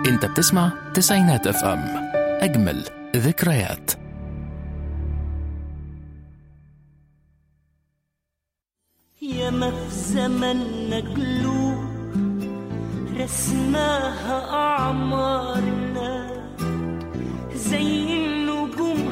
انت بتسمع تسعينات اف ام اجمل ذكريات ياما في زمننا قلوب رسماها أعمارنا زي النجوم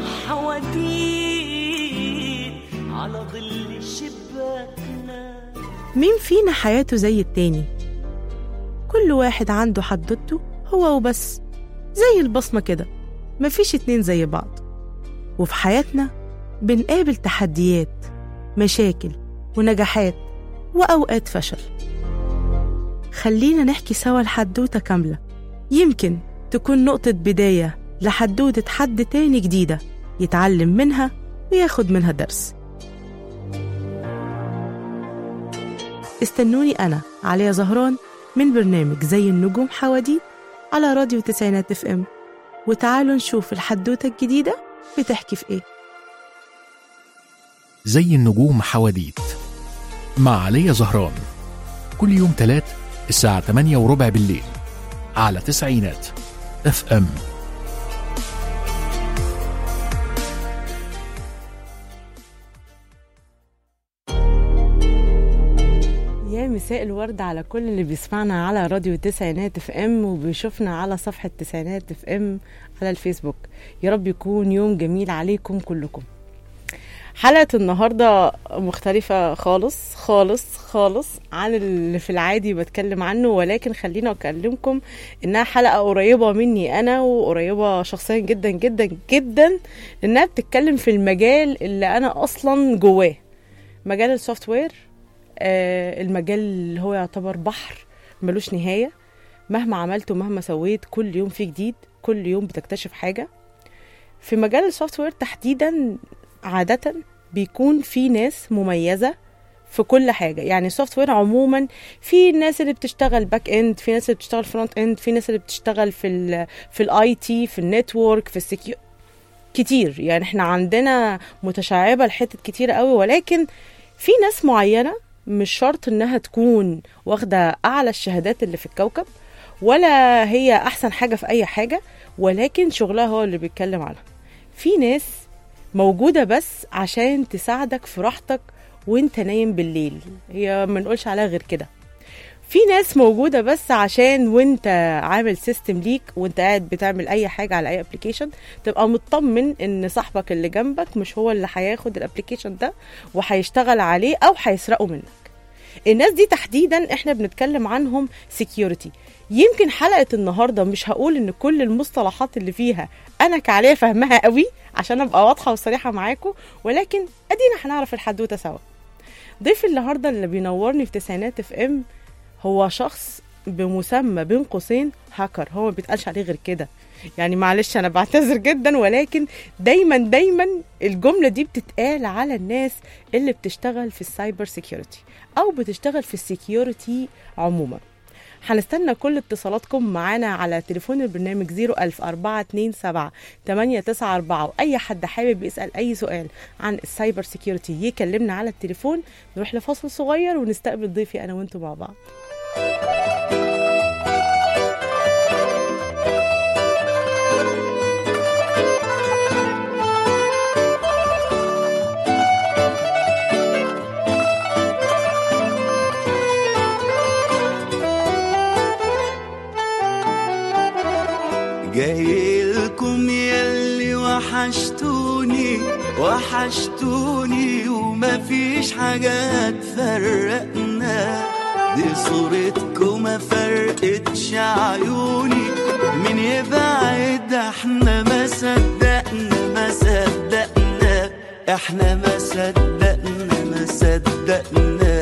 حواديت على ظل شباكنا مين فينا حياته زي التاني كل واحد عنده حدوته هو وبس زي البصمة كده مفيش اتنين زي بعض وفي حياتنا بنقابل تحديات مشاكل ونجاحات وأوقات فشل خلينا نحكي سوا الحدوتة كاملة يمكن تكون نقطة بداية لحدوتة حد تاني جديدة يتعلم منها وياخد منها درس استنوني أنا عليا زهران من برنامج زي النجوم حواديت على راديو تسعينات اف ام وتعالوا نشوف الحدوتة الجديدة بتحكي في ايه زي النجوم حواديت مع علي زهران كل يوم تلات الساعة 8 وربع بالليل على تسعينات اف ام يا مساء الورد على كل اللي بيسمعنا على راديو تسعينات اف ام وبيشوفنا على صفحة تسعينات اف ام على الفيسبوك يا رب يكون يوم جميل عليكم كلكم حلقة النهاردة مختلفة خالص خالص خالص عن اللي في العادي بتكلم عنه ولكن خليني أكلمكم إنها حلقة قريبة مني أنا وقريبة شخصيا جدا جدا جدا إنها بتتكلم في المجال اللي أنا أصلا جواه مجال السوفت وير آه، المجال اللي هو يعتبر بحر ملوش نهاية مهما عملت ومهما سويت كل يوم فيه جديد كل يوم بتكتشف حاجة في مجال السوفت وير تحديدا عادة بيكون في ناس مميزة في كل حاجة يعني السوفت وير عموما في الناس اللي بتشتغل باك اند في ناس اللي بتشتغل فرونت اند في ناس اللي بتشتغل في ال في الاي تي في النتورك في السكيو كتير يعني احنا عندنا متشعبة لحتت كتير قوي ولكن في ناس معينة مش شرط انها تكون واخدة اعلى الشهادات اللي في الكوكب ولا هي احسن حاجة في اي حاجة ولكن شغلها هو اللي بيتكلم عنها في ناس موجودة بس عشان تساعدك في راحتك وانت نايم بالليل هي ما نقولش عليها غير كده في ناس موجودة بس عشان وانت عامل سيستم ليك وانت قاعد بتعمل اي حاجة على اي ابلكيشن تبقى مطمن ان صاحبك اللي جنبك مش هو اللي هياخد الابلكيشن ده وهيشتغل عليه او هيسرقه منك الناس دي تحديدا احنا بنتكلم عنهم سكيورتي يمكن حلقة النهاردة مش هقول ان كل المصطلحات اللي فيها انا كعليا فاهمها قوي عشان ابقى واضحة وصريحة معاكم ولكن ادينا هنعرف الحدوتة سوا ضيف النهاردة اللي بينورني في تسعينات اف ام هو شخص بمسمى بين قوسين هاكر هو ما بيتقالش عليه غير كده يعني معلش انا بعتذر جدا ولكن دايما دايما الجمله دي بتتقال على الناس اللي بتشتغل في السايبر سيكيورتي او بتشتغل في السيكيورتي عموما هنستنى كل اتصالاتكم معانا على تليفون البرنامج 00427 894 واي حد حابب يسال اي سؤال عن السايبر سيكيورتي يكلمنا على التليفون نروح لفاصل صغير ونستقبل ضيفي انا وانتم مع بعض جايلكم ياللي وحشتوني وحشتوني ومفيش حاجة تفرقنا دي صورتكم ما فرقتش عيوني من يبعد احنا ما صدقنا ما صدقنا احنا ما صدقنا ما صدقنا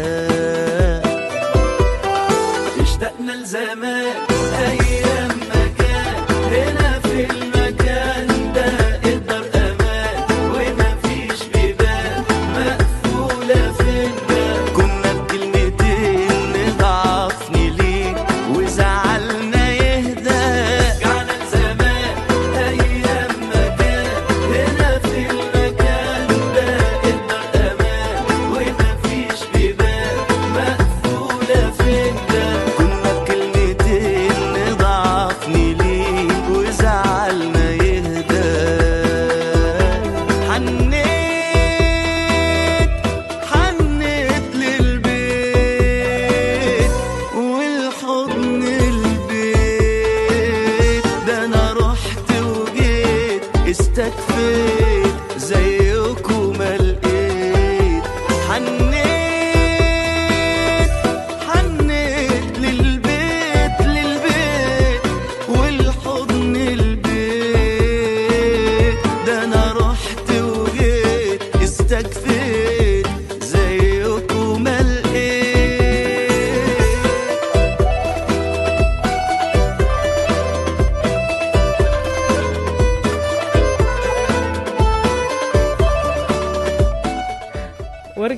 اشتقنا لزمان ايام ما كان هنا في المكان ده الدار امان ومفيش بيبان مقفوله في الباب كنا بكلمتين نضعفني ليك وزعلنا يهدى رجعنا لزمان ايام ما كان هنا في المكان ده الدار امان ومفيش بيبان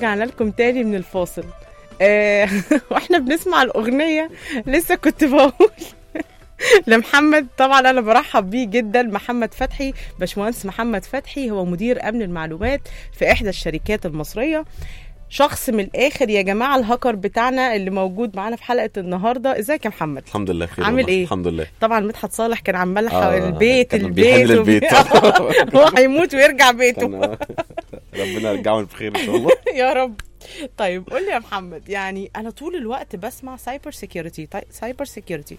ورجعنا لكم تاني من الفاصل آه، واحنا بنسمع الاغنيه لسه كنت بقول لمحمد طبعا انا برحب بيه جدا محمد فتحي باشمهندس محمد فتحي هو مدير امن المعلومات في احدى الشركات المصريه شخص من الاخر يا جماعه الهاكر بتاعنا اللي موجود معانا في حلقه النهارده ازيك يا محمد الحمد لله بخير عامل والله. ايه؟ الحمد لله طبعا مدحت صالح كان عمال آه، حوالي البيت كان البيت بيحل وبي- البيت. هو هيموت ويرجع بيته كان ربنا يرجعه بخير ان شاء الله يا رب طيب قول لي يا محمد يعني انا طول الوقت بسمع سايبر سيكيورتي سايبر سيكيورتي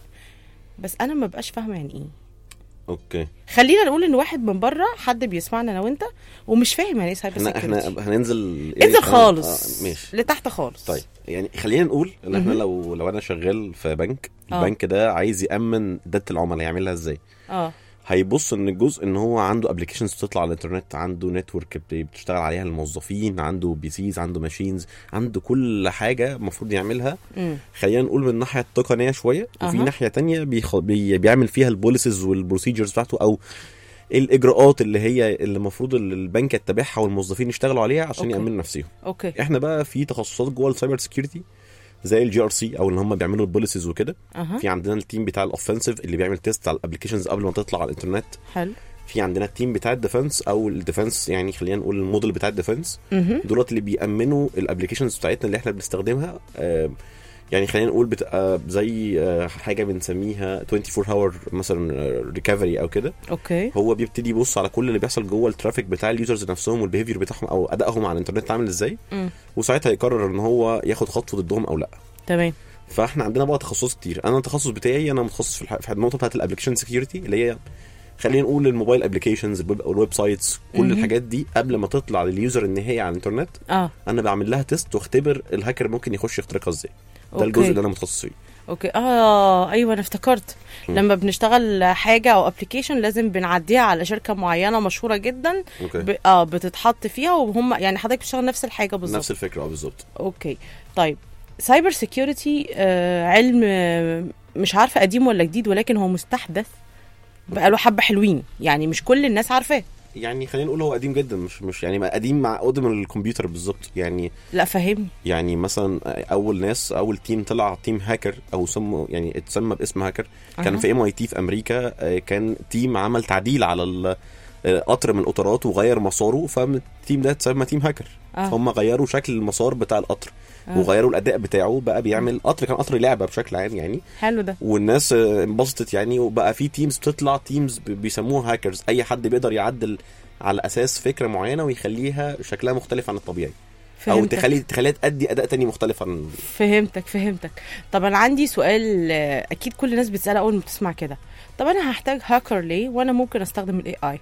بس انا ما بقاش فاهمه يعني ايه اوكي خلينا نقول ان واحد من بره حد بيسمعنا انا وانت ومش فاهم يعني ايه سايبر احنا احنا سيكيورتي هننزل انزل آه، خالص آه، ماشي لتحت خالص طيب يعني خلينا نقول ان احنا مهم. لو لو انا شغال في بنك آه. البنك ده عايز يامن داتا العملاء يعملها ازاي اه هيبص ان الجزء ان هو عنده ابلكيشنز بتطلع على الانترنت عنده نتورك بتشتغل عليها الموظفين عنده بي سيز عنده ماشينز عنده كل حاجه المفروض يعملها امم خلينا نقول من الناحيه التقنيه شويه وفي أها. ناحيه تانية بيخ... بي... بيعمل فيها البوليسز والبروسيجرز بتاعته او الاجراءات اللي هي اللي المفروض ال- البنك يتبعها والموظفين يشتغلوا عليها عشان أوكي. يامنوا نفسهم اوكي احنا بقى في تخصصات جوه السايبر سكيورتي زي الجي ار سي او اللي هم بيعملوا البوليسز وكده اها في عندنا التيم بتاع الاوفنسيف اللي بيعمل تيست على الابلكيشنز قبل ما تطلع على الانترنت حلو في عندنا التيم بتاع الديفنس او الديفنس يعني خلينا نقول الموديل بتاع الديفنس مهم. دولت اللي بيأمنوا الابلكيشنز بتاعتنا اللي احنا بنستخدمها آه، يعني خلينا نقول بتبقى زي آه، حاجه بنسميها 24 هاور مثلا ريكفري او كده اوكي هو بيبتدي يبص على كل اللي بيحصل جوه الترافيك بتاع اليوزرز نفسهم والبيهيفير بتاعهم او ادائهم على الانترنت عامل ازاي مم. وساعتها يقرر ان هو ياخد خطوه ضدهم او لا تمام فاحنا عندنا بقى تخصصات كتير انا التخصص بتاعي انا متخصص في الح- في النقطه بتاعت الابلكيشن سكيورتي اللي هي خلينا نقول الموبايل ابلكيشنز الويب سايتس كل مهم. الحاجات دي قبل ما تطلع لليوزر النهائي على الانترنت اه انا بعمل لها تيست واختبر الهاكر ممكن يخش يخترقها ازاي ده أوكي. الجزء اللي انا متخصص فيه اوكي اه ايوه انا افتكرت مم. لما بنشتغل حاجه او ابلكيشن لازم بنعديها على شركه معينه مشهوره جدا اوكي ب... اه بتتحط فيها وهم يعني حضرتك بتشتغل نفس الحاجه بالظبط نفس الفكره اه بالظبط اوكي طيب سايبر سيكيورتي آه علم آه مش عارفه قديم ولا جديد ولكن هو مستحدث بقاله حبه حلوين يعني مش كل الناس عارفاه يعني خلينا نقول هو قديم جدا مش مش يعني ما قديم مع قدم الكمبيوتر بالظبط يعني لا فهمني يعني مثلا اول ناس اول تيم طلع تيم هاكر او سموا يعني اتسمى باسم هاكر كان أها. في ام اي تي في امريكا آه، كان تيم عمل تعديل على ال- آه، قطر من القطارات وغير مساره فالتيم ده اتسمى تيم هاكر آه. فهم غيروا شكل المسار بتاع القطر آه. وغيروا الاداء بتاعه بقى بيعمل قطر كان قطر لعبه بشكل عام يعني حلو ده والناس آه، انبسطت يعني وبقى في تيمز بتطلع تيمز بيسموها هاكرز اي حد بيقدر يعدل على اساس فكره معينه ويخليها شكلها مختلف عن الطبيعي او فهمتك. تخلي تخليها تأدي اداء تاني مختلف عن فهمتك فهمتك طب انا عندي سؤال آه، اكيد كل الناس بتسال اول ما بتسمع كده طب انا هحتاج هاكر ليه وانا ممكن استخدم الاي اي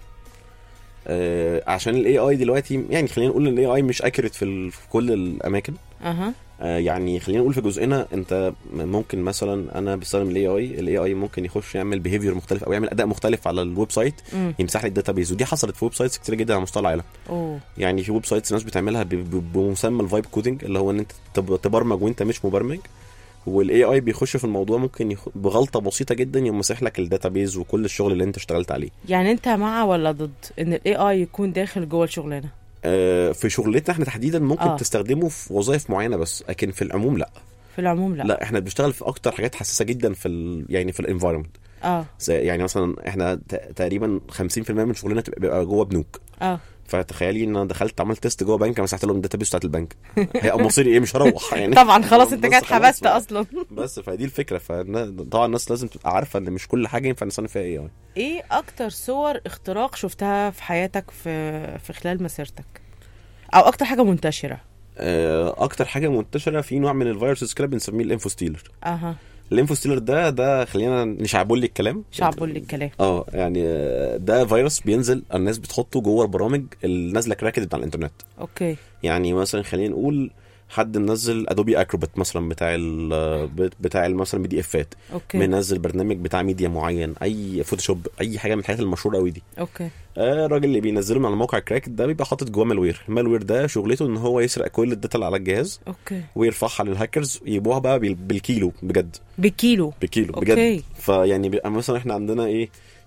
آه عشان الاي اي دلوقتي يعني خلينا نقول ان الاي اي مش اكيوريت في, ال- في كل الاماكن اها آه يعني خلينا نقول في جزئنا انت ممكن مثلا انا بستخدم الاي اي الاي اي ممكن يخش يعمل بيهيفير مختلف او يعمل اداء مختلف على الويب سايت امم يمسح لي الداتابيز ودي حصلت في ويب سايتس كتير جدا على مستوى العالم اوه يعني في ويب سايتس ناس بتعملها ب- ب- بمسمى الفايب كودنج اللي هو ان انت تب- تبرمج وانت مش مبرمج والاي اي بيخش في الموضوع ممكن يخ... بغلطه بسيطه جدا يمسح لك الداتابيز وكل الشغل اللي انت اشتغلت عليه يعني انت مع ولا ضد ان الاي اي يكون داخل جوه الشغلانه آه في شغلتنا احنا تحديدا ممكن آه. آه. تستخدمه في وظائف معينه بس لكن في العموم لا في العموم لا, لا, لا احنا بنشتغل في اكتر حاجات حساسه جدا في ال... يعني في الانفايرمنت اه يعني مثلا احنا ت- تقريبا 50% من شغلنا تبقى- بيبقى جوه بنوك اه فتخيلي ان انا دخلت عملت تيست جوه بنك مسحت لهم الداتابيس بتاعت البنك هي مصيري ايه مش هروح يعني طبعا خلاص انت بس كده خلاص اتحبست بقى. اصلا بس فدي الفكره فطبعا الناس لازم تبقى عارفه ان مش كل حاجه ينفع نستخدم فيها ايه يعني. ايه اكتر صور اختراق شفتها في حياتك في في خلال مسيرتك او اكتر حاجه منتشره آه، اكتر حاجه منتشره في نوع من الفيروسز كده بنسميه الانفو ستيلر اها الانفو ستيلر ده ده خلينا نشعبوا لي الكلام شعبوا لي الكلام اه يعني آه، ده فيروس بينزل الناس بتحطه جوه البرامج اللي نازله كراكد بتاع الانترنت اوكي يعني مثلا خلينا نقول حد منزل ادوبي اكروبات مثلا بتاع ال بتاع ال- مثلا بي دي افات اوكي منزل برنامج بتاع ميديا معين اي فوتوشوب اي حاجه من الحاجات المشهوره قوي دي اوكي آه، الراجل اللي بينزله من على موقع كراك ده بيبقى حاطط جواه مالوير المالوير ده شغلته ان هو يسرق كل الداتا اللي على الجهاز اوكي ويرفعها للهاكرز يبيعوها بقى بال- بالكيلو بجد بالكيلو بالكيلو أوكي. بجد فيعني بيبقى مثلا احنا عندنا ايه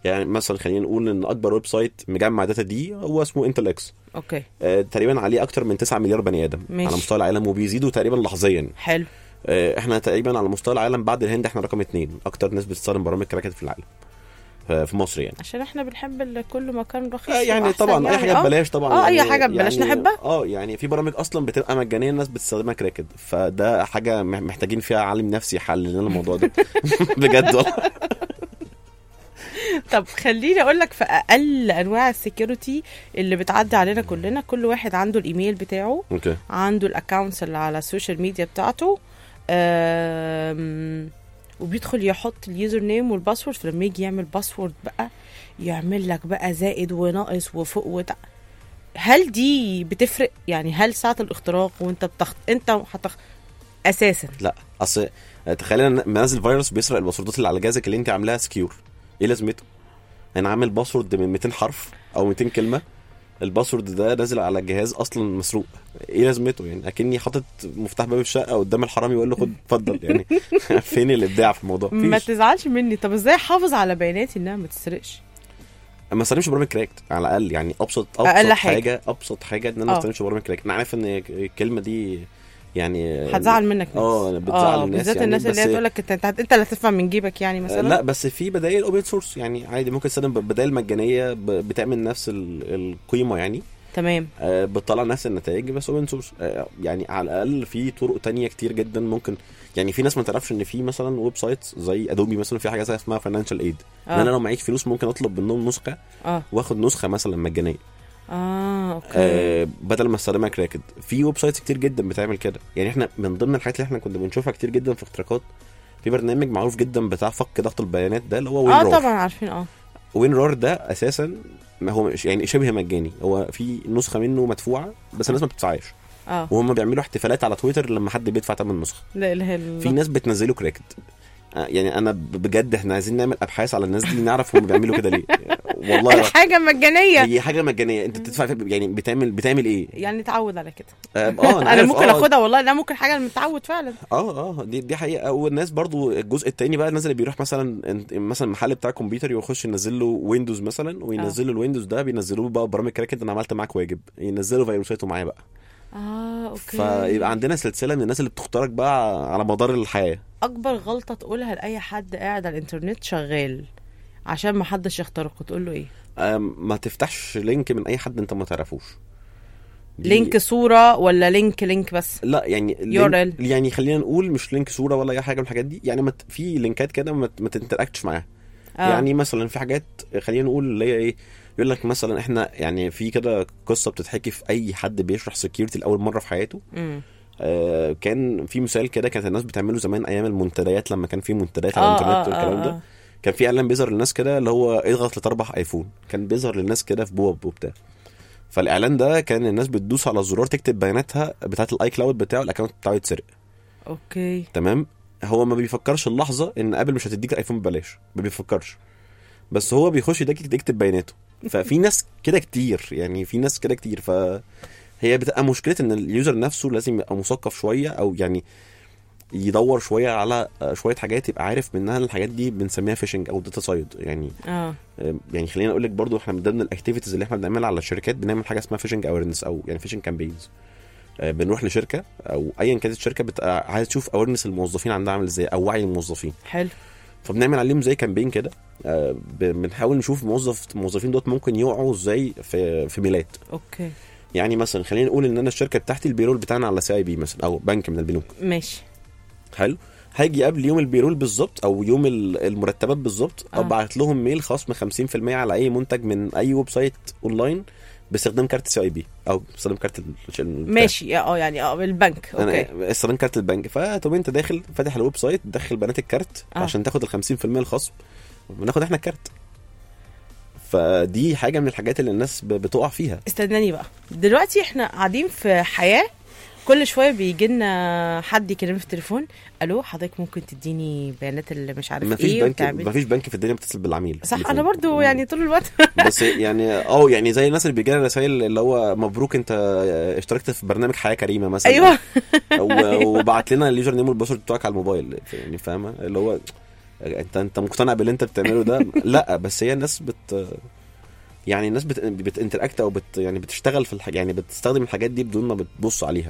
يعني مثلا خلينا نقول ان اكبر ويب سايت مجمع داتا دي هو اسمه انتل اكس اوكي آه، تقريبا عليه اكتر من 9 مليار بني ادم ماشي. على مستوى العالم وبيزيدوا تقريبا لحظيا حلو آه، احنا تقريبا على مستوى العالم بعد الهند احنا رقم اثنين اكتر ناس بتستخدم برامج كراكت في العالم آه، في مصر يعني عشان احنا بنحب ال- كل مكان رخيص آه، يعني وأحسن طبعا اي يعني. حاجه آه. ببلاش طبعا اه اي يعني- حاجه ببلاش يعني- نحبها اه يعني في برامج اصلا بتبقى مجانيه الناس بتستخدمها كراكد فده حاجه مح- محتاجين فيها عالم نفسي يحل لنا الموضوع ده بجد والله طب خليني اقول لك في اقل انواع السكيورتي اللي بتعدي علينا كلنا كل واحد عنده الايميل بتاعه اوكي عنده الاكونتس اللي على السوشيال ميديا بتاعته أم، وبيدخل يحط اليوزر نيم والباسورد فلما يجي يعمل باسورد بقى يعمل لك بقى زائد وناقص وفوق وتع... هل دي بتفرق يعني هل ساعة الاختراق وانت بتخت... انت هتخ... اساسا لا اصل تخيل منزل فيروس بيسرق الباسوردات اللي على جهازك اللي انت عاملاها سكيور ايه لازمته؟ انا عامل باسورد من 200 حرف او 200 كلمه الباسورد ده نازل على الجهاز اصلا مسروق ايه لازمته يعني اكني حاطط مفتاح باب الشقه قدام الحرامي واقول له خد اتفضل يعني فين الابداع في الموضوع ما مفيش تزعلش مني طب ازاي احافظ على بياناتي انها ما تسرقش ما استخدمش برامج كراكت على الاقل يعني ابسط ابسط أقل حاجة. حاجة. حاجه ابسط حاجه ان انا ما آه. استخدمش برامج كراكت انا عارف ان الكلمه دي يعني هتزعل منك ناس اه بتزعل الناس بالذات يعني الناس اللي هي بس- تقول لك انت انت انت اللي هتدفع من جيبك يعني مثلا لا بس في بدائل اوبن سورس يعني عادي ممكن تستخدم بدائل مجانيه ب- بتعمل نفس ال- القيمه يعني تمام آه، بتطلع نفس النتائج بس اوبن سورس يعني على الاقل في طرق تانية كتير جدا ممكن يعني في ناس ما تعرفش ان في مثلا ويب سايت زي ادوبي مثلا في حاجه زي اسمها فاينانشال ايد ان انا اه لو معيش فلوس ممكن اطلب منهم نسخه اه واخد نسخه مثلا مجانيه اه اوكي آه بدل ما استخدمها كراكد في ويب سايتس كتير جدا بتعمل كده يعني احنا من ضمن الحاجات اللي احنا كنا بنشوفها كتير جدا في اختراقات في برنامج معروف جدا بتاع فك ضغط البيانات ده اللي هو وين اه رار طبعا عارفين اه وين رار ده اساسا ما هو مش يعني شبه مجاني هو في نسخه منه مدفوعه بس الناس ما بتدفعش اه وهم بيعملوا احتفالات على تويتر لما حد بيدفع ثمن نسخه لا اله الا الله في ناس بتنزله كراكد آه، يعني انا ب- بجد احنا عايزين نعمل ابحاث على الناس دي نعرف هم بيعملوا كده ليه والله الحاجه مجانيه هي حاجه مجانيه انت بتدفع في- يعني بتعمل بتعمل ايه يعني نتعود على كده اه آه، انا عارف، ممكن آه، اخدها والله لا ممكن حاجه متعود فعلا اه اه دي دي حقيقه والناس برضو الجزء التاني بقى الناس اللي بيروح مثلا انت- مثلا محل بتاع كمبيوتر يخش ينزل له ويندوز مثلا وينزل له الويندوز ده بينزلوا له بقى برامج كراكد انا عملت معاك واجب ينزلوا فيروساته معايا بقى اه اوكي فيبقى عندنا سلسله من الناس اللي بتخترق بقى على مدار الحياه اكبر غلطه تقولها لاي حد قاعد على الانترنت شغال عشان ما حدش يخترقه تقول له ايه أم، ما تفتحش لينك من اي حد انت ما تعرفوش دي- لينك صوره ولا لينك لينك بس لا يعني URL. لينك يعني خلينا نقول مش لينك صوره ولا اي حاجه من الحاجات دي يعني ما ت- في لينكات كده ما ت- ما تنتراكتش معاها آه. يعني مثلا في حاجات خلينا نقول اللي هي ايه يقول لك مثلا احنا يعني في كده قصه بتتحكي في اي حد بيشرح سكيورتي لاول مره في حياته امم آه كان في مثال كده كانت الناس بتعمله زمان ايام المنتديات لما كان في منتديات على آه، الانترنت آه، والكلام آه، ده آه. كان في اعلان بيظهر للناس كده اللي هو اضغط لتربح ايفون كان بيظهر للناس كده في بوب وبتاع فالاعلان ده كان الناس بتدوس على الزرار تكتب بياناتها بتاعت الاي كلاود بتاعه الاكونت بتاعه يتسرق اوكي تمام هو ما بيفكرش اللحظه ان ابل مش هتديك الايفون ببلاش ما بيفكرش بس هو بيخش يديك يكتب بياناته ففي ناس كده كتير يعني في ناس كده كتير ف هي بتبقى مشكله ان اليوزر نفسه لازم يبقى مثقف شويه او يعني يدور شويه على شويه حاجات يبقى عارف منها الحاجات دي بنسميها فيشنج او داتا سايد يعني اه يعني خلينا اقول لك برضو احنا من ضمن الاكتيفيتيز اللي احنا بنعملها على الشركات بنعمل حاجه اسمها فيشنج اويرنس او يعني فيشنج كامبينز بنروح لشركه او ايا كانت الشركه بتبقى عايز تشوف اويرنس الموظفين عندها عامل ازاي او وعي الموظفين حلو فبنعمل عليهم زي كامبين كده آه، ب- بنحاول نشوف موظف الموظفين دوت ممكن يقعوا ازاي في في ميلاد اوكي يعني مثلا خلينا نقول ان انا الشركه بتاعتي البيرول بتاعنا على سي اي بي مثلا او بنك من البنوك ماشي حلو هاجي قبل يوم البيرول بالظبط او يوم ال- المرتبات بالظبط آه. ابعت لهم ميل خصم 50% على اي منتج من اي ويب سايت اونلاين باستخدام كارت سي اي بي او باستخدام كارت ال- ال- ماشي اه يعني اه البنك اوكي انا استخدام كارت البنك فتقوم انت داخل فاتح الويب سايت تدخل بيانات الكارت آه. آه. عشان تاخد ال 50% الخصم بناخد احنا الكارت فدي حاجه من الحاجات اللي الناس ب- بتقع فيها استناني بقى دلوقتي احنا قاعدين في حياه كل شويه بيجي لنا حد يكلمني في التليفون الو حضرتك ممكن تديني بيانات اللي مش عارف مفيش ايه بنك وبتعمل مفيش بنك في الدنيا بتتصل بالعميل صح تليفون. انا برضو يعني طول الوقت بس يعني اه يعني زي الناس اللي بيجي لها رسائل اللي هو مبروك انت اشتركت في برنامج حياه كريمه مثلا ايوه و- وبعت لنا اليوزر نيم والباسورد بتوعك على الموبايل يعني فاهمه اللي هو انت انت مقتنع باللي انت بتعمله ده لا بس هي الناس بت يعني الناس بت بتنتراكت او بت يعني بتشتغل في الحاجة يعني بتستخدم الحاجات دي بدون ما بتبص عليها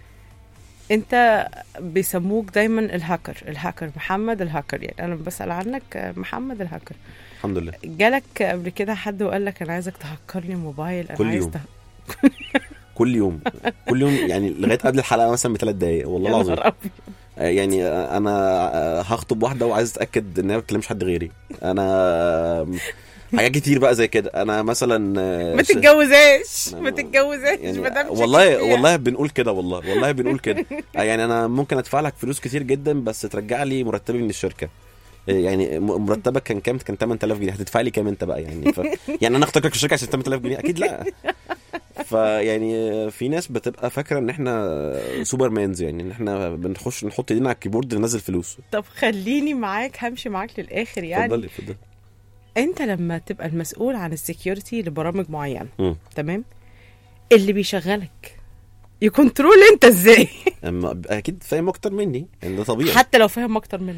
انت بيسموك دايما الهاكر الهاكر محمد الهاكر يعني انا بسال عنك آه، محمد الهاكر الحمد لله جالك قبل كده حد وقال لك انا عايزك تهكر لي موبايل انا كل عايز يوم. ته... كل يوم كل يوم يعني لغايه قبل الحلقه مثلا بثلاث دقايق والله يا العظيم نهار أبيض. آه، يعني آه، انا آه، هخطب واحده وعايز اتاكد ان هي ما بتكلمش حد غيري انا آه، حاجات كتير بقى زي كده انا مثلا آه، ما ش- تتجوزاش أنا- ما تتجوزاش يعني ما دام والله شكلك فيها. والله بنقول كده والله والله بنقول كده آه، يعني انا ممكن ادفع لك فلوس كتير جدا بس ترجع لي مرتبي من الشركه آه، يعني م- مرتبك كان كام كان 8000 جنيه هتدفع لي كام انت بقى يعني ف... يعني انا اخترتك في الشركه عشان 8000 جنيه اكيد لا فيعني في ناس بتبقى فاكره ان احنا سوبر مانز يعني ان احنا بنخش نحط ايدينا على الكيبورد ننزل فلوس طب خليني معاك همشي معاك للاخر يعني اتفضلي اتفضلي انت لما تبقى المسؤول عن السكيورتي لبرامج معينه مم. تمام اللي بيشغلك يكنترول انت ازاي أما اكيد فاهم اكتر مني يعني ده طبيعي حتى لو فاهم اكتر منك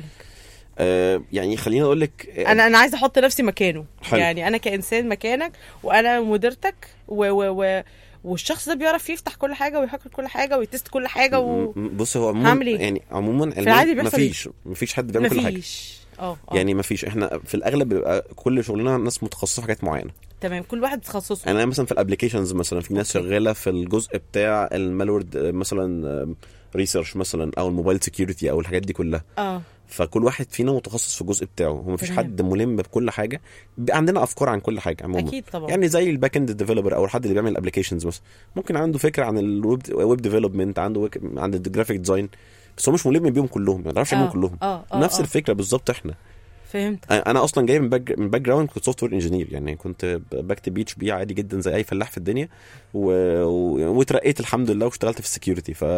آه يعني خليني اقول لك آه، انا انا عايزه احط نفسي مكانه حلو. يعني انا كانسان مكانك وانا مديرتك و و و والشخص ده بيعرف يفتح كل حاجه ويهكر كل حاجه ويتست كل حاجه و... م- م- بص هو عموما هعمل إيه؟ يعني عموما العادي بيحصل إيه؟ مفيش مفيش حد بيعمل كل حاجه مفيش اه اه يعني مفيش احنا في الاغلب بيبقى كل شغلنا ناس متخصصه في حاجات معينه تمام كل واحد تخصصه انا مثلا في الابلكيشنز مثلا في ناس أوكي. شغاله في الجزء بتاع المالورد مثلا ريسيرش مثلا او الموبايل سكيورتي او الحاجات دي كلها اه فكل واحد فينا متخصص في الجزء بتاعه هو مفيش تمام. حد ملم بكل حاجه بيبقى عندنا افكار عن كل حاجه عموما اكيد طبعا يعني زي الباك اند ديفلوبر او الحد اللي بيعمل الابلكيشنز مثلا ممكن عنده فكره عن الويب ويب ديفلوبمنت عنده ويك- عن الجرافيك ديزاين بس هو مش ملم بيهم كلهم ما يعرفش يعملهم آه، كلهم اه اه نفس آه. الفكره بالظبط احنا فهمت انا اصلا جاي من باك من باك جراوند كنت سوفت وير انجينير يعني كنت بكتب بي اتش بي عادي جدا زي اي فلاح في الدنيا و... و... واترقيت الحمد لله واشتغلت في السكيورتي ف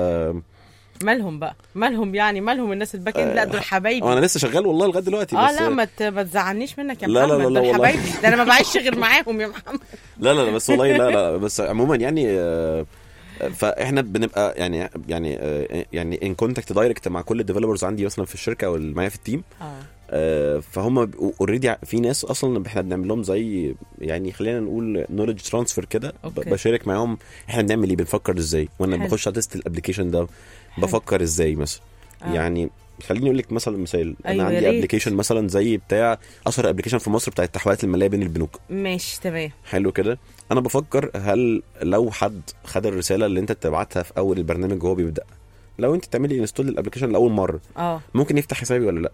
مالهم بقى مالهم يعني مالهم الناس الباك اند لا دول حبايبي وانا لسه شغال والله لغايه دلوقتي اه بس لا ما ت- ما تزعلنيش منك يا لا، لا، محمد لا، لا، دول والله. حبايبي ده انا ما بعيش غير معاهم يا محمد لا لا لا بس والله لا لا بس عموما يعني آه، فاحنا بنبقى يعني يعني آه، يعني ان كونتاكت دايركت مع كل الديفلوبرز عندي مثلا في الشركه او اللي معايا في التيم اه آه، فهم اوريدي في ناس اصلا احنا بنعمل لهم زي يعني خلينا نقول نولج ترانسفير كده ب- أوكي. بشارك معاهم احنا بنعمل ايه بنفكر ازاي وانا حلو. بخش اتست الابلكيشن ده حلو. بفكر ازاي مثلا آه. يعني خليني اقول لك مثلا مثال انا أيوة، يا عندي ريت. ابلكيشن مثلا زي بتاع اشهر ابلكيشن في مصر بتاع التحويلات الماليه بين البنوك ماشي تمام حلو كده انا بفكر هل لو حد خد الرساله اللي انت تبعتها في اول البرنامج وهو بيبدا لو انت تعملي انستول للابلكيشن لاول مره اه ممكن يفتح حسابي ولا لا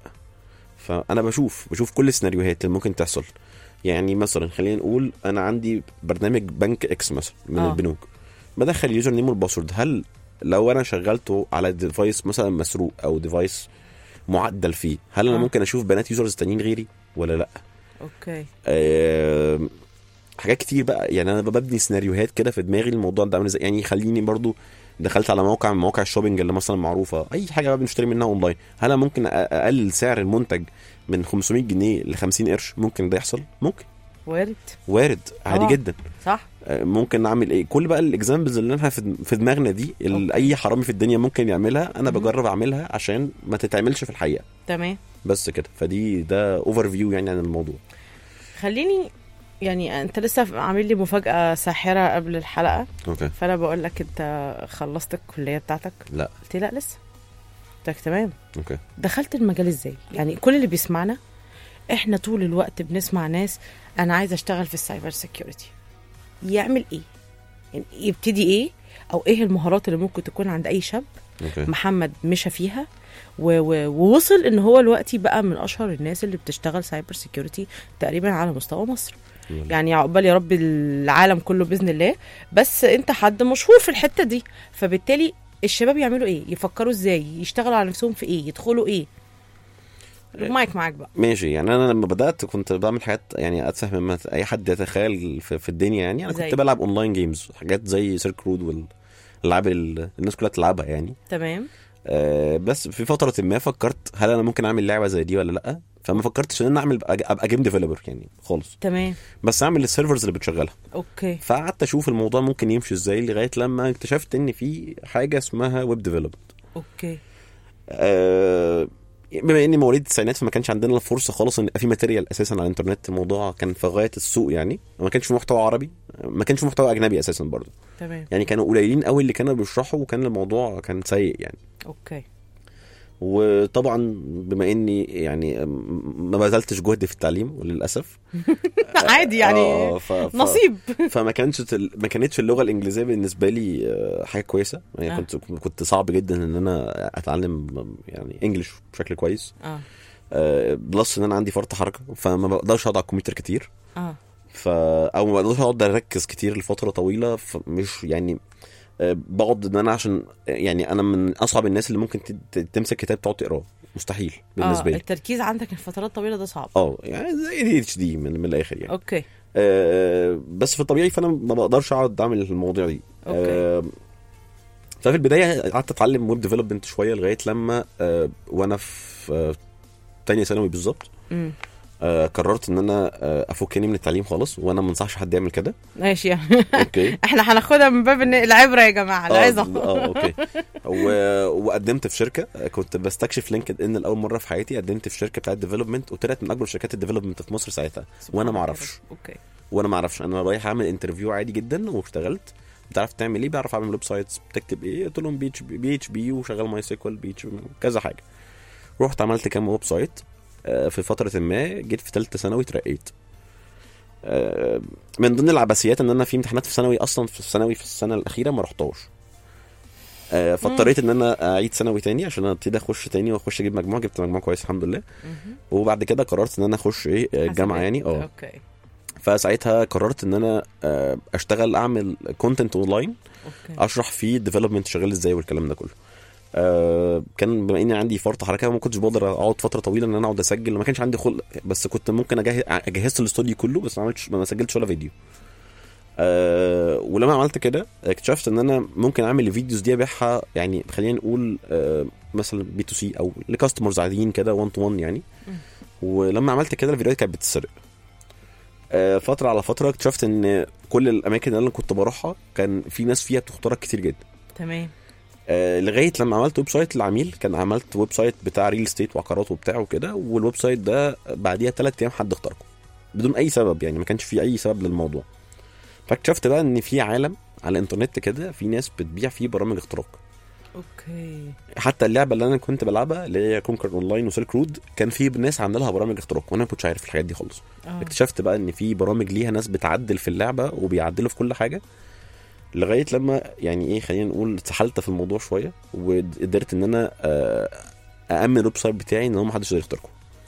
فانا بشوف بشوف كل السيناريوهات اللي ممكن تحصل يعني مثلا خلينا نقول انا عندي برنامج بنك اكس مثلا من آه. آه. البنوك بدخل اليوزر نيم والباسورد هل لو انا شغلته على ديفايس مثلا مسروق او ديفايس معدل فيه هل انا آه. آه. ممكن اشوف بنات يوزرز تانيين غيري ولا لا اوكي آه، حاجات كتير بقى يعني انا ببني سيناريوهات كده في دماغي الموضوع ده عامل ازاي يعني خليني برضو دخلت على موقع من مواقع الشوبينج اللي مثلا معروفه اي حاجه بقى بنشتري منها اونلاين هل انا ممكن أ- اقلل سعر المنتج من 500 جنيه ل 50 قرش ممكن ده يحصل ممكن وارد وارد عادي آه. جدا صح آه، ممكن نعمل ايه كل بقى الاكزامبلز اللي احنا في في دماغنا دي اللي اي حرامي في الدنيا ممكن يعملها انا مهم. بجرب اعملها عشان ما تتعملش في الحقيقه تمام بس كده فدي ده اوفر فيو يعني عن الموضوع خليني يعني انت لسه عامل لي مفاجاه ساحره قبل الحلقه اوكي فانا بقول لك انت خلصت الكليه بتاعتك لا قلت لي لا لسه قلت لك تمام اوكي دخلت المجال ازاي يعني كل اللي بيسمعنا احنا طول الوقت بنسمع ناس انا عايز اشتغل في السايبر سيكيورتي يعمل ايه يعني يبتدي ايه او ايه المهارات اللي ممكن تكون عند اي شاب اوكي محمد مشى فيها و- و- ووصل ان هو دلوقتي بقى من اشهر الناس اللي بتشتغل سايبر سيكيورتي تقريبا على مستوى مصر يعني عقبال يا رب العالم كله باذن الله بس انت حد مشهور في الحته دي فبالتالي الشباب يعملوا ايه يفكروا ازاي يشتغلوا على نفسهم في ايه يدخلوا ايه المايك معاك بقى ماشي يعني انا لما بدات كنت بعمل حاجات يعني اتفه مما اي حد يتخيل في, في الدنيا يعني انا زي؟ كنت بلعب اونلاين جيمز حاجات زي سيرك رود والالعاب ال- الناس كلها تلعبها يعني تمام آه بس في فتره ما فكرت هل انا ممكن اعمل لعبه زي دي ولا لا فما فكرتش ان انا اعمل ابقى ابقى جيم ديفلوبر يعني خالص تمام بس اعمل السيرفرز اللي بتشغلها اوكي فقعدت اشوف الموضوع ممكن يمشي ازاي لغايه لما اكتشفت ان في حاجه اسمها ويب ديفلوبمنت اوكي آه بما اني مواليد التسعينات فما كانش عندنا الفرصه خالص ان يبقى في ماتيريال اساسا على الانترنت الموضوع كان في غايه السوق يعني ما كانش في محتوى عربي ما كانش في محتوى اجنبي اساسا برضه تمام يعني كانوا قليلين قوي اللي كانوا بيشرحوا وكان الموضوع كان سيء يعني اوكي وطبعا بما اني يعني م- ما بذلتش جهد في التعليم وللاسف عادي يعني آه، ف... ف... نصيب فما كانش ال- ما كانتش اللغه الانجليزيه بالنسبه لي آه، حاجه كويسه يعني آه. كنت كنت صعب جدا ان انا اتعلم يعني انجلش بشكل كويس اه آه، بلس ان انا عندي فرط حركه فما بقدرش اقعد على الكمبيوتر كتير اه ف او ما بقدرش اقعد اركز كتير لفتره طويله فمش يعني آه، بقعد ان انا عشان يعني انا من اصعب الناس اللي ممكن ت- ت- تمسك كتاب تقعد تقراه مستحيل بالنسبه آه. لي التركيز عندك الفترات طويله ده صعب اه يعني زي دي اتش دي من, من الاخر يعني اوكي آه بس في الطبيعي فانا ما بقدرش اقعد اعمل المواضيع دي أوكي. آه ففي البدايه قعدت اتعلم ويب ديفلوبمنت شويه لغايه لما آه وانا في آه تانية ثانوي بالظبط امم آه قررت ان انا آه افكني من التعليم خالص وانا ما انصحش حد يعمل كده ماشي يعني اوكي احنا هناخدها من باب إن العبره يا جماعه اه العظه اه اوكي و... وقدمت في شركه كنت بستكشف لينكد ان لاول مره في حياتي قدمت في شركه بتاعت ديفلوبمنت وطلعت من اكبر شركات الديفلوبمنت في مصر ساعتها وانا ما اعرفش اوكي وانا ما اعرفش انا رايح اعمل انترفيو عادي جدا واشتغلت بتعرف تعمل ايه بعرف اعمل ويب سايتس بتكتب ايه قلت لهم بي اتش بي بي اتش بي وشغال ماي سيكوال بي اتش كذا حاجه رحت عملت كام ويب سايت آه، في فتره ما جيت في ثالثه ثانوي اترقيت آه، من ضمن العباسيات ان انا في امتحانات في ثانوي اصلا في ثانوي في السنه الاخيره ما رحتهاش آه، فاضطريت ان انا اعيد ثانوي تاني عشان ابتدي اخش تاني واخش اجيب مجموع جبت مجموع كويس الحمد لله مهم. وبعد كده قررت ان انا اخش ايه آه، الجامعه حسابات. يعني اه اوكي فساعتها قررت ان انا آه، اشتغل اعمل كونتنت اونلاين اوكي اشرح فيه الديفلوبمنت شغال ازاي والكلام ده كله آه، كان بما اني عندي فرط حركه ما كنتش بقدر اقعد فتره طويله ان انا اقعد اسجل ما كانش عندي خلق بس كنت ممكن اجهز جهزت الاستوديو كله بس ما عملتش ما سجلتش ولا فيديو أه ولما عملت كده اكتشفت ان انا ممكن اعمل الفيديوز دي ابيعها يعني خلينا نقول أه مثلا بي تو سي او لكاستمرز عاديين كده 1 تو 1 يعني مم. ولما عملت كده الفيديوهات كانت بتتسرق أه فتره على فتره اكتشفت ان كل الاماكن اللي انا كنت بروحها كان في ناس فيها بتخترق كتير جدا تمام آه، لغايه لما عملت ويب سايت للعميل كان عملت ويب سايت بتاع ريل استيت وعقارات وبتاع وكده والويب سايت ده بعديها ثلاث ايام حد اخترقه بدون اي سبب يعني ما كانش في اي سبب للموضوع فاكتشفت بقى ان في عالم على الانترنت كده في ناس بتبيع فيه برامج اختراق اوكي حتى اللعبه اللي انا كنت بلعبها اللي هي كونكر اونلاين وسيلك رود كان في ناس عامله لها برامج اختراق وانا ما كنتش عارف الحاجات دي خالص اه اكتشفت بقى ان في برامج ليها ناس بتعدل في اللعبه وبيعدلوا في كل حاجه لغايه لما يعني ايه خلينا نقول اتسحلت في الموضوع شويه وقدرت ان انا آه، اامن الويب سايت بتاعي ان هو محدش يقدر يخترقه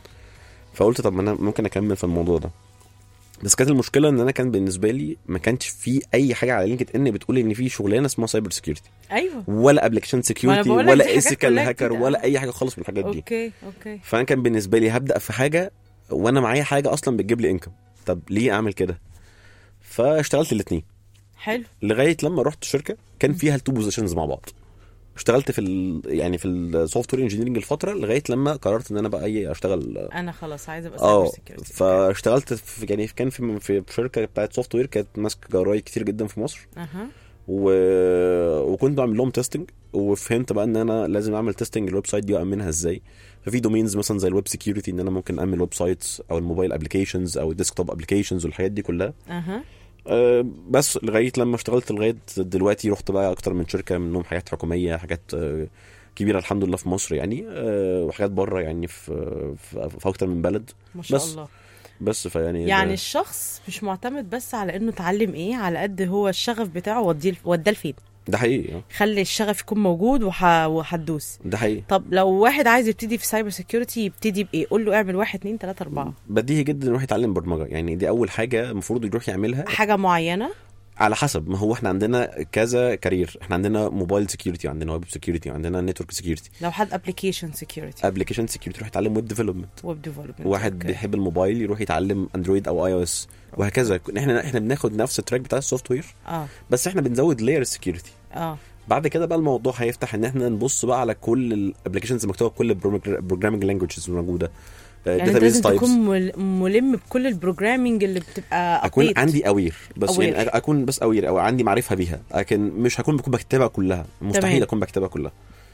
فقلت طب ما انا ممكن اكمل في الموضوع ده بس كانت المشكله ان انا كان بالنسبه لي ما كانش في اي حاجه على لينكد ان بتقول ان في شغلانه اسمها سايبر سيكيورتي ايوه ولا ابلكيشن سيكيورتي بقول لك دي ولا حاجات ايثيكال كلها هاكر كده. ولا اي حاجه خالص من الحاجات دي اوكي اوكي فانا كان بالنسبه لي هبدا في حاجه وانا معايا حاجه اصلا بتجيب لي انكم طب ليه اعمل كده فاشتغلت الاثنين حلو لغايه لما رحت شركه كان فيها التو بوزيشنز مع بعض اشتغلت في ال يعني في السوفت وير انجينيرنج الفتره لغايه لما قررت ان انا بقى ايه اشتغل انا خلاص عايزه ابقى سايبر اه سيكيورتي فاشتغلت في يعني كان في في شركه بتاعت سوفت وير كانت ماسكه جرايد كتير جدا في مصر اها و... وكنت بعمل لهم تيستنج وفهمت بقى ان انا لازم اعمل تيستنج الويب سايت دي وامنها ازاي ففي دومينز مثلا زي الويب سكيورتي ان انا ممكن اعمل ويب سايتس او الموبايل ابلكيشنز او الديسكتوب ابلكيشنز والحاجات دي كلها اها أه بس لغايه لما اشتغلت لغايه دلوقتي رحت بقى اكتر من شركه منهم حاجات حكوميه حاجات أه كبيره الحمد لله في مصر يعني أه وحاجات بره يعني في في, في اكتر من بلد ما شاء بس الله بس فيعني يعني ده- الشخص مش معتمد بس على انه اتعلم ايه على قد هو الشغف بتاعه وديه وداه لفين ده حقيقي آه، خلي الشغف يكون موجود وح... وهتدوس ده حقيقي طب لو واحد عايز يبتدي في سايبر سيكيورتي يبتدي بايه قول له اعمل واحد اتنين تلاته اربعه بديهي جدا يروح يتعلم برمجه يعني دي اول حاجه المفروض يروح يعملها حاجه معينه على حسب ما هو احنا عندنا كذا كارير احنا عندنا موبايل سكيورتي وعندنا ويب سكيورتي وعندنا نتورك سكيورتي لو حد ابلكيشن سيكيورتي ابلكيشن سكيورتي يروح يتعلم ويب ديفلوبمنت ويب ديفلوبمنت واحد بيحب الموبايل يروح يتعلم اندرويد او اي او اس وهكذا احنا احنا بناخد نفس التراك بتاع السوفت وير اه بس احنا بنزود لاير السكيورتي اه بعد كده بقى الموضوع هيفتح ان احنا نبص بقى على كل الابلكيشنز المكتوبه بكل البروجرامينج لانجوجز الموجوده يعني انت لازم تكون مل- ملم بكل البروجرامينج اللي بتبقى اكون update. عندي اوير بس Aware. يعني اكون بس اوير او عندي معرفه بيها لكن مش هكون بكون بكتبها كلها مستحيل تمام. اكون بكتبها كلها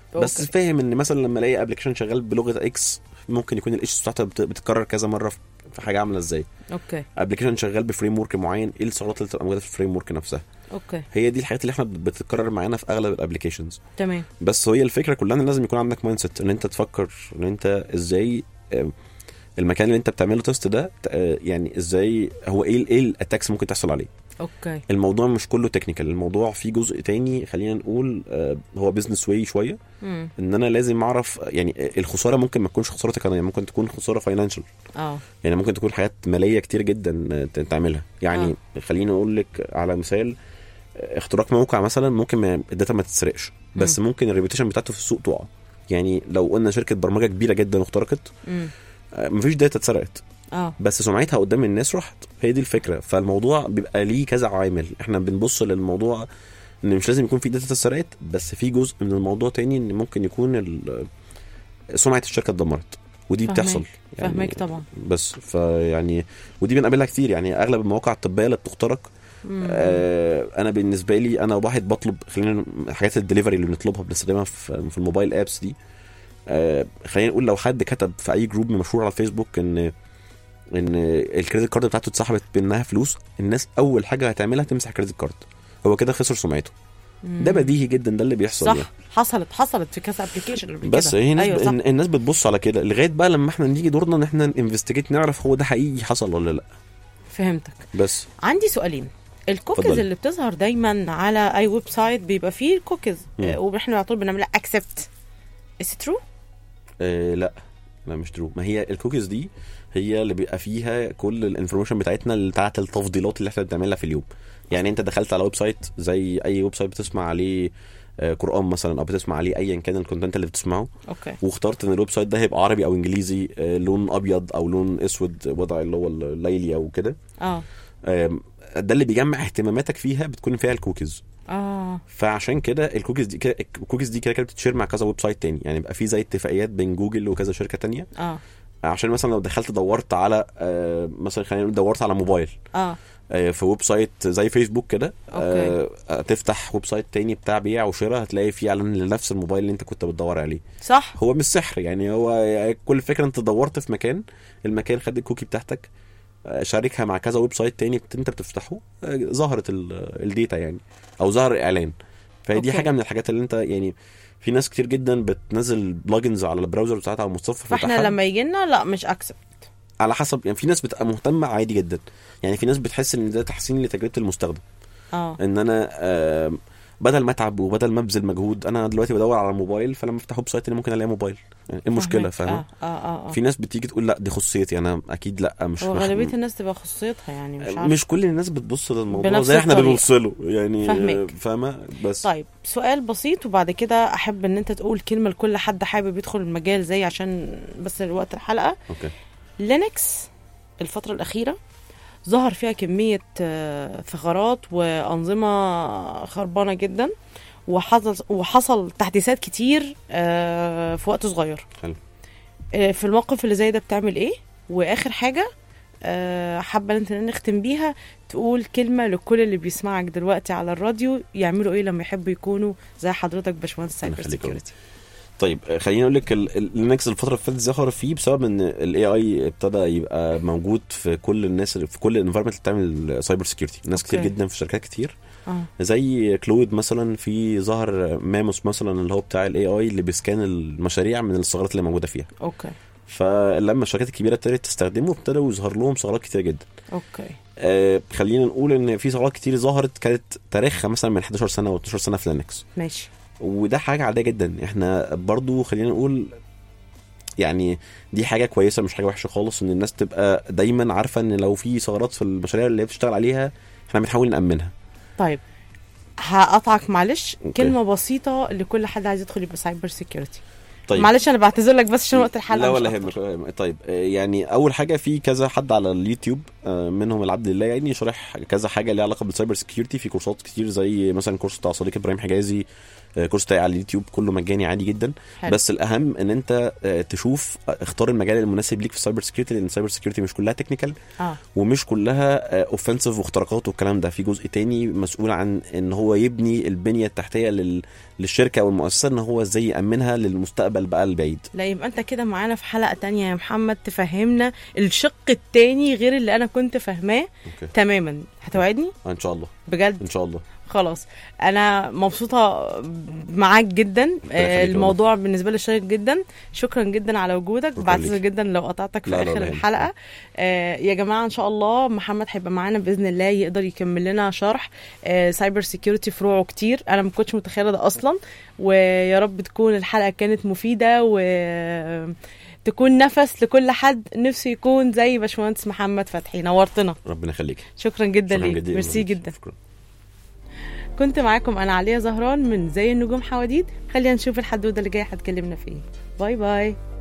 بس أوكي. فاهم ان مثلا لما الاقي ابلكيشن شغال بلغه اكس ممكن يكون الايشوز بتاعتها بت- بتتكرر كذا مره في- في حاجه عامله ازاي اوكي ابلكيشن شغال بفريم ورك معين ايه الثغرات اللي بتبقى موجوده في الفريم ورك نفسها اوكي هي دي الحاجات اللي احنا بتتكرر معانا في اغلب الابلكيشنز تمام بس هي الفكره كلها ان لازم يكون عندك مايند سيت ان انت تفكر ان انت ازاي آم، المكان اللي انت بتعمله تيست ده آه، يعني ازاي هو ايه ايه الاتاكس ممكن تحصل عليه اوكي الموضوع مش كله تكنيكال الموضوع فيه جزء تاني خلينا نقول آه، هو بزنس واي شويه امم ان انا لازم اعرف يعني الخساره ممكن ما تكونش خساره تقنيه ممكن تكون خساره فاينانشال اه يعني ممكن تكون حاجات ماليه كتير جدا آه، ت- تعملها يعني آه. خليني اقول لك على مثال آه، اختراق موقع مثلا ممكن ما الداتا ما تتسرقش بس مم. ممكن الريبيوتيشن بتاعته في السوق تقع يعني لو قلنا شركه برمجه كبيره جدا واخترقت امم آه، مفيش داتا اتسرقت اه بس سمعتها قدام الناس راحت هي دي الفكره فالموضوع بيبقى ليه كذا عامل احنا بنبص للموضوع ان مش لازم يكون في داتا اتسرقت بس في جزء من الموضوع تاني ان ممكن يكون ال- سمعه الشركه اتدمرت ودي فهماك. بتحصل فاهمك طبعا بس فيعني ودي بنقابلها كتير يعني اغلب المواقع الطبيه اللي بتخترق مم. آه انا بالنسبه لي انا واحد بطلب خلينا حاجات الدليفري اللي بنطلبها بنستخدمها في, في الموبايل ابس دي آه خلينا نقول لو حد كتب في اي جروب مشهور على الفيسبوك ان ان الكريدت كارد بتاعته اتسحبت منها فلوس الناس اول حاجه هتعملها تمسح الكريدت كارد هو كده خسر سمعته مم. ده بديهي جدا ده اللي بيحصل صح يعني. حصلت حصلت في كذا ابلكيشن بس هي ناس ايوه ب... صح الناس بتبص على كده لغايه بقى لما احنا نيجي دورنا ان احنا انفستيجيت نعرف هو ده حقيقي حصل ولا لا فهمتك بس عندي سؤالين الكوكيز اتفضلي. اللي بتظهر دايما على اي ويب سايت بيبقى فيه كوكيز مم. آه، واحنا على طول بنعملها اكسبت از ترو آه لا لا مش ترو ما هي الكوكيز دي هي اللي بيبقى فيها كل الانفورميشن بتاعتنا اللي بتاعت التفضيلات اللي احنا بنعملها في اليوم يعني انت دخلت على ويب سايت زي اي ويب سايت بتسمع عليه آه، قران مثلا او بتسمع عليه ايا كان الكونتنت اللي بتسمعه اوكي واخترت ان الويب سايت ده هيبقى عربي او انجليزي آه، لون ابيض او لون اسود وضع اللي هو الليلي او كده اه آم، ده اللي بيجمع اهتماماتك فيها بتكون فيها الكوكيز اه فعشان كده الكوكيز دي كده الكوكيز دي كده كده بتتشير مع كذا ويب سايت تاني يعني يبقى في زي اتفاقيات بين جوجل وكذا شركه تانية اه عشان مثلا لو دخلت دورت على آه، مثلا خلينا نقول دورت على موبايل اه آه، في ويب سايت زي فيسبوك كده أوكي. آه، تفتح ويب سايت تاني بتاع بيع وشراء هتلاقي فيه اعلان لنفس الموبايل اللي انت كنت بتدور عليه صح هو مش سحر يعني هو يعني كل الفكره انت دورت في مكان المكان خد الكوكي بتاعتك آه، شاركها مع كذا ويب سايت تاني انت بتفتحه آه، ظهرت ال- الداتا يعني او ظهر الاعلان فهي دي أوكي. حاجه من الحاجات اللي انت يعني في ناس كتير جدا بتنزل بلجنز على البراوزر بتاعتها على المتصفح فاحنا بتاعها. لما يجي لنا لا مش اكسبت على حسب يعني في ناس بتبقى مهتمه عادي جدا يعني في ناس بتحس ان ده تحسين لتجربه المستخدم اه ان انا آم، بدل ما اتعب وبدل ما ابذل مجهود انا دلوقتي بدور على الموبايل فلما افتح ويب سايت تاني ممكن الاقي موبايل يعني إيه المشكله فاهمك. فاهمه اه اه اه, في ناس بتيجي تقول لا دي خصوصيتي انا اكيد لا مش هو مش- غالبيه الناس تبقى خصوصيتها يعني مش عارفه مش كل الناس بتبص للموضوع بنفس زي احنا الطريقة. بنبص له يعني فاهمك. فاهمه بس طيب سؤال بسيط وبعد كده احب ان انت تقول كلمه لكل حد حابب يدخل المجال زي عشان بس وقت الحلقه اوكي لينكس الفتره الاخيره ظهر فيها كميه آه، ثغرات وانظمه خربانه جدا وحصل وحصل تحديثات كتير آه، في وقت صغير حلو. آه، في الموقف اللي زي ده بتعمل ايه واخر حاجه آه، حابه ان انت نختم بيها تقول كلمه لكل اللي بيسمعك دلوقتي على الراديو يعملوا ايه لما يحبوا يكونوا زي حضرتك باشمهندس سايبر يخليك يا رب. سيكيورتي طيب آه، خليني اقول لك ال- ال- اللينكس الفتره اللي فاتت ظهر فيه بسبب ان الاي اي ابتدى يبقى موجود في كل الناس في كل الانفايرمنت اللي بتعمل سايبر سكيورتي ناس كتير أوكي. جدا في شركات كتير اه زي كلود مثلا في ظهر ماموس مثلا اللي هو بتاع الاي اي اللي بيسكان المشاريع من الثغرات اللي موجوده فيها اوكي فلما الشركات الكبيره ابتدت تستخدمه ابتدوا يظهر لهم ثغرات كتير جدا اوكي آه خلينا نقول ان في ثغرات كتير ظهرت كانت تاريخها مثلا من 11 سنه او 12 سنه في لينكس ماشي وده حاجه عاديه جدا احنا برضو خلينا نقول يعني دي حاجه كويسه مش حاجه وحشه خالص ان الناس تبقى دايما عارفه ان لو في ثغرات في المشاريع اللي هي بتشتغل عليها احنا بنحاول نامنها طيب هقطعك معلش أوكي. كلمه بسيطه لكل حد عايز يدخل يبقى سايبر سيكيورتي طيب معلش انا بعتذر لك بس عشان وقت الحلقه لا مش ولا أكتر. يهمك طيب آه، يعني اول حاجه في كذا حد على اليوتيوب آه، منهم العبد لله يعني شارح كذا حاجه ليها علاقه بالسايبر سكيورتي في كورسات كتير زي مثلا كورس بتاع صديق ابراهيم حجازي آه، كورس بتاعي على اليوتيوب كله مجاني عادي جدا حلو. بس الاهم ان انت آه، تشوف آه، اختار المجال المناسب ليك في السايبر سكيورتي لان السايبر سكيورتي مش كلها تكنيكال اه ومش كلها اوفنسيف واختراقات والكلام ده في جزء تاني مسؤول عن ان هو يبني البنيه التحتيه لل... للشركه او المؤسسه ان هو ازاي يامنها للمستقبل بقى البعيد لا يبقى انت كده معانا في حلقه تانية يا محمد تفهمنا الشق التاني غير اللي انا كنت فاهماه اوكي تماما هتوعدني ان شاء الله بجد ان شاء الله خلاص انا مبسوطه معاك جدا آه، يخليك الموضوع بالنسبه لي شيق جدا شكرا جدا على وجودك شكراً بعتذر ليك. جدا لو قطعتك في لا، لا، اخر لا يهمك. الحلقه آه، يا جماعه ان شاء الله محمد هيبقى معانا باذن الله يقدر يكمل لنا شرح آه، سايبر سيكيورتي فروعه كتير انا ما كنتش متخيله ده اصلا ويا رب تكون الحلقه كانت مفيده و تكون نفس لكل حد نفسه يكون زي باشمهندس محمد فتحي نورتنا ربنا يخليك شكرا جدا شكراً ليك جداً. ميرسي جدا شكرا كنت معاكم انا عليا زهران من زي النجوم حواديت خلينا نشوف الحدوته اللي جايه هتكلمنا فيه باي باي